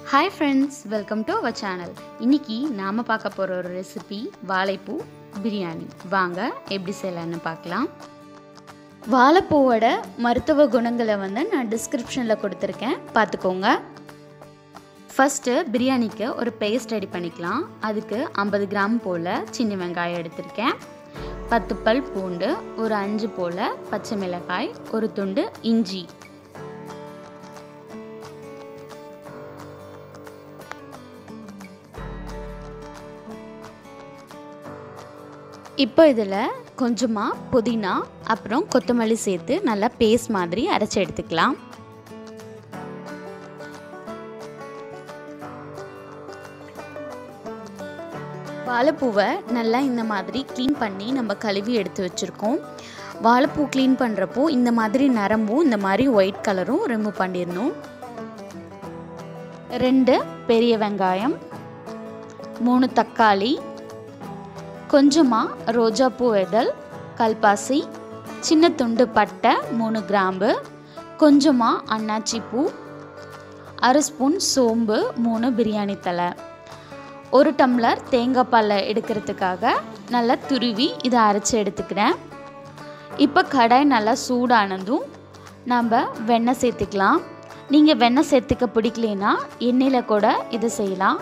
hi friends welcome to our channel இன்னைக்கு நாம் பார்க்க போகிற ஒரு ரெசிபி வாழைப்பூ பிரியாணி வாங்க எப்படி செய்யலான்னு பார்க்கலாம் வாழைப்பூவோட மருத்துவ குணங்களை வந்து நான் டிஸ்கிரிப்ஷனில் கொடுத்துருக்கேன் பார்த்துக்கோங்க ஃபஸ்ட்டு பிரியாணிக்கு ஒரு பேஸ்ட் ரெடி பண்ணிக்கலாம் அதுக்கு ஐம்பது கிராம் போல் சின்ன வெங்காயம் எடுத்திருக்கேன் பத்து பல் பூண்டு ஒரு அஞ்சு போல் பச்சை மிளகாய் ஒரு துண்டு இஞ்சி இப்போ இதில் கொஞ்சமாக புதினா அப்புறம் கொத்தமல்லி சேர்த்து நல்லா பேஸ்ட் மாதிரி அரைச்சி எடுத்துக்கலாம் வாழைப்பூவை நல்லா இந்த மாதிரி க்ளீன் பண்ணி நம்ம கழுவி எடுத்து வச்சுருக்கோம் வாழைப்பூ க்ளீன் பண்ணுறப்போ இந்த மாதிரி நரம்பும் இந்த மாதிரி ஒயிட் கலரும் ரிமூவ் பண்ணிடணும் ரெண்டு பெரிய வெங்காயம் மூணு தக்காளி கொஞ்சமாக ரோஜாப்பூ இதழ் கல்பாசி சின்ன துண்டு பட்டை மூணு கிராம்பு கொஞ்சமாக அன்னாச்சி பூ அரை ஸ்பூன் சோம்பு மூணு பிரியாணி தலை ஒரு டம்ளர் தேங்காய் பாலை எடுக்கிறதுக்காக நல்லா துருவி இதை அரைச்சி எடுத்துக்கிறேன் இப்போ கடாய் நல்லா சூடானதும் நம்ம வெண்ணெய் சேர்த்துக்கலாம் நீங்கள் வெண்ணெய் சேர்த்துக்க பிடிக்கலனா எண்ணெயில் கூட இதை செய்யலாம்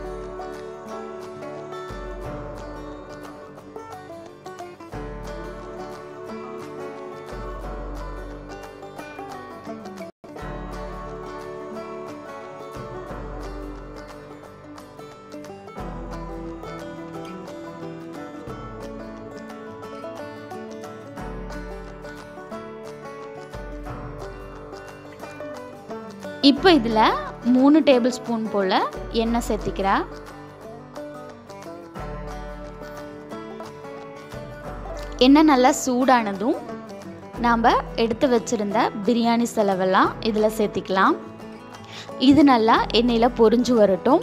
இப்போ இதில் மூணு டேபிள் ஸ்பூன் போல் எண்ணெய் சேர்த்திக்கிறேன் எண்ணெய் நல்லா சூடானதும் நாம் எடுத்து வச்சுருந்த பிரியாணி செலவெல்லாம் இதில் சேர்த்திக்கலாம் இது நல்லா எண்ணெயில் பொரிஞ்சு வரட்டும்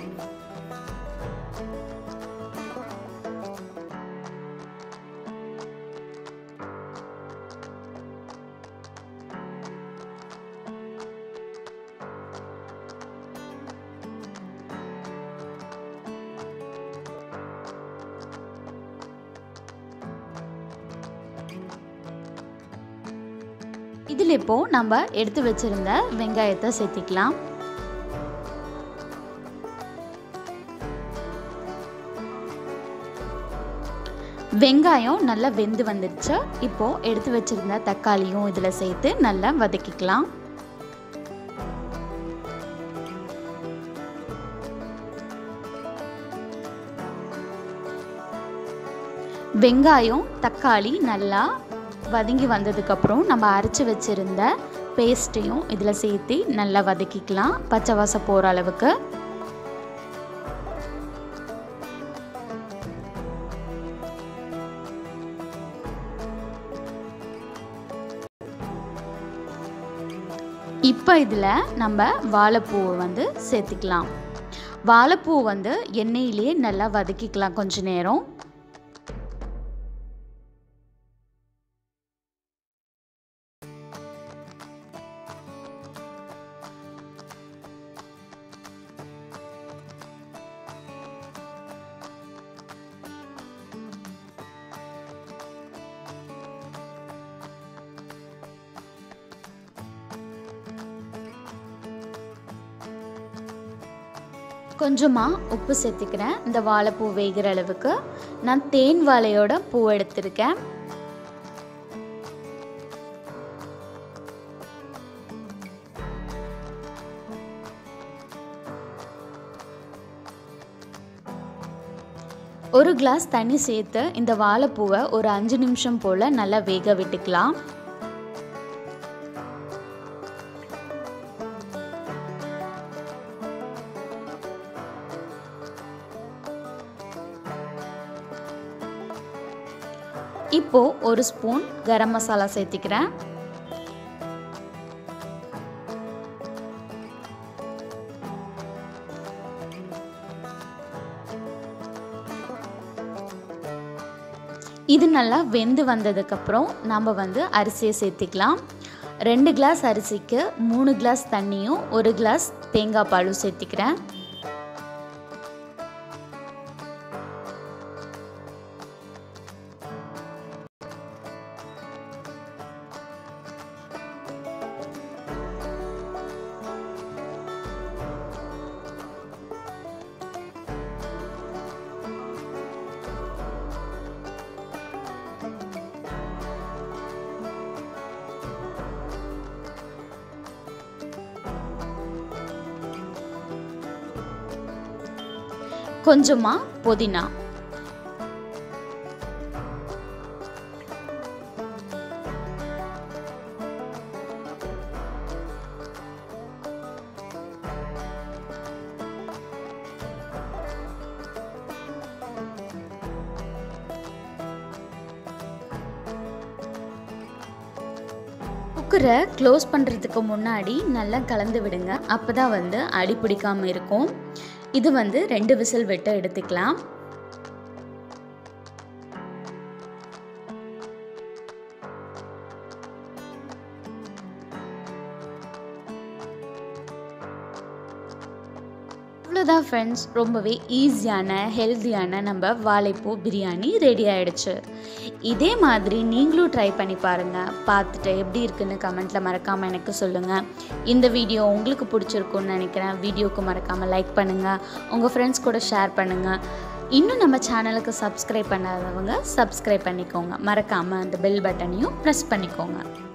இதில் இப்போது நம்ம எடுத்து வச்சுருந்த வெங்காயத்தை சேர்த்திக்கலாம் வெங்காயம் நல்லா வெந்து வந்துடுச்சு இப்போது எடுத்து வச்சுருந்த தக்காளியும் இதில் சேர்த்து நல்லா வதக்கிக்கலாம் வெங்காயம் தக்காளி நல்லா வதங்கி வந்ததுக்கப்புறம் நம்ம அரைச்சி வச்சுருந்த பேஸ்ட்டையும் இதில் சேர்த்து நல்லா வதக்கிக்கலாம் பச்சை வாசம் போகிற அளவுக்கு இப்போ இதில் நம்ம வாழைப்பூவை வந்து சேர்த்துக்கலாம் வாழைப்பூ வந்து எண்ணெயிலே நல்லா வதக்கிக்கலாம் கொஞ்ச நேரம் கொஞ்சமாக உப்பு சேர்த்துக்கிறேன் இந்த வாழைப்பூ வேகிற அளவுக்கு நான் தேன் வாழையோட பூ எடுத்திருக்கேன் ஒரு கிளாஸ் தண்ணி சேர்த்து இந்த வாழைப்பூவை ஒரு அஞ்சு நிமிஷம் போல் நல்லா வேக விட்டுக்கலாம் இப்போ ஒரு ஸ்பூன் கரம் மசாலா சேர்த்திக்கிறேன் இது நல்லா வெந்து வந்ததுக்கப்புறம் நம்ம வந்து அரிசியை சேர்த்திக்கலாம் ரெண்டு கிளாஸ் அரிசிக்கு மூணு கிளாஸ் தண்ணியும் ஒரு கிளாஸ் தேங்காய் பாலும் சேர்த்திக்கிறேன் கொஞ்சமாக புதினா குக்கரை க்ளோஸ் பண்ணுறதுக்கு முன்னாடி நல்லா கலந்து விடுங்க அப்போ தான் வந்து அடி பிடிக்காமல் இருக்கும் இது வந்து ரெண்டு விசில் விட்டு எடுத்துக்கலாம் அவ்வளோதான் ஃப்ரெண்ட்ஸ் ரொம்பவே ஈஸியான ஹெல்த்தியான நம்ம வாழைப்பூ பிரியாணி ரெடி ஆகிடுச்சு இதே மாதிரி நீங்களும் ட்ரை பண்ணி பாருங்கள் பார்த்துட்டு எப்படி இருக்குன்னு கமெண்ட்டில் மறக்காமல் எனக்கு சொல்லுங்கள் இந்த வீடியோ உங்களுக்கு பிடிச்சிருக்குன்னு நினைக்கிறேன் வீடியோக்கு மறக்காமல் லைக் பண்ணுங்கள் உங்கள் ஃப்ரெண்ட்ஸ் கூட ஷேர் பண்ணுங்கள் இன்னும் நம்ம சேனலுக்கு சப்ஸ்கிரைப் பண்ணாதவங்க சப்ஸ்கிரைப் பண்ணிக்கோங்க மறக்காமல் அந்த பெல் பட்டனையும் ப்ரெஸ் பண்ணிக்கோங்க